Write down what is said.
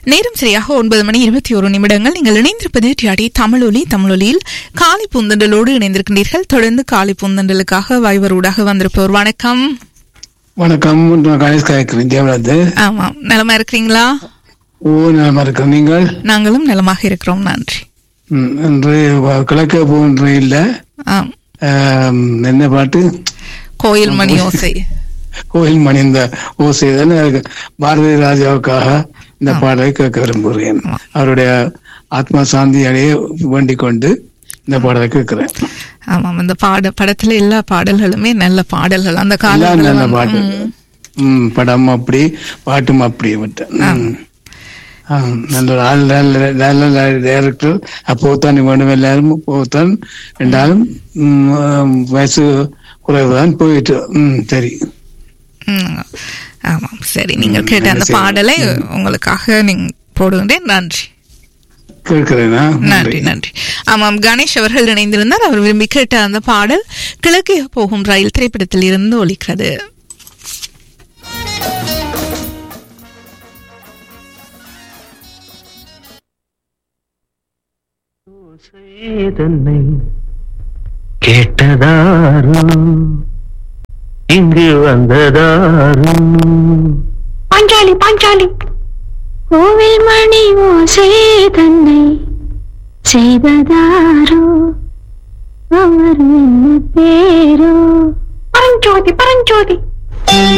நேரம் சரியாக ஒன்பது மணி இருபத்தி ஒரு நிமிடங்கள் நீங்கள் இணைந்திருப்பது டியாடி தமிழொலி தமிழொலியில் காலை பூந்தண்டலோடு இணைந்திருக்கின்றீர்கள் தொடர்ந்து காலை பூந்தண்டலுக்காக வாய்வரூடாக வந்திருப்பவர் வணக்கம் வணக்கம் நான் கணேஷ் காயக்கிறேன் தேவராஜ் ஆமாம் நலமா இருக்கிறீங்களா ஓ நலமா இருக்கிறேன் நீங்கள் நாங்களும் நலமாக இருக்கிறோம் நன்றி ம், இன்று வ- கிழக்க போன்ற இல்ல ஆம் ஆம், என்ன பாட்டு கோயில் மணி ஓசை கோயில் மணி இந்த ஓசை தானே அதுக்கு பாரதி ராஜாவுக்காக இந்த பாடலை கேட்க விரும்புகிறேன் அவருடைய ஆத்மா சாந்தி அடைய வேண்டிக் கொண்டு இந்த பாடலை கேட்கிறேன் ஆமாம் இந்த பாட படத்துல எல்லா பாடல்களுமே நல்ல பாடல்கள் அந்த எல்லாம் காலத்துல நல்ல வந்து- பாட்டு ம். ம் படம் அப்படி பாட்டும் அப்படி விட்டேன் ம். ஆ, நல்ல ஒரு ஆள் நல்ல நல்ல டைரக்டர் அப்போத்தான் வேணும் எல்லாரும் போத்தான் என்றாலும் ம், வயசு குறைவுதான் போயிட்டு ம் சரி ம். ஆமாம் சரி நீங்கள் கேட்ட அந்த சரி. பாடலை உங்களுக்காக நீங்க போடுகின்றேன் நன்றி கேட்கிறேனா நன்றி நன்றி ஆமாம் கணேஷ் அவர்கள் இணைந்திருந்தார் அவர் விரும்பி கேட்ட அந்த பாடல் கிழக்கே போகும் ரயில் திரைப்படத்தில் இருந்து ஒலிக்கிறது தன்னை கேட்டதாரோ இங்கு வந்ததாரோ பாஞ்சாலி பாஞ்சாலி கோவில் மணி ஓசை தன்னை செய்ததாரோ அவர் என்ன பேரோ பரஞ்சோதி பரஞ்சோதி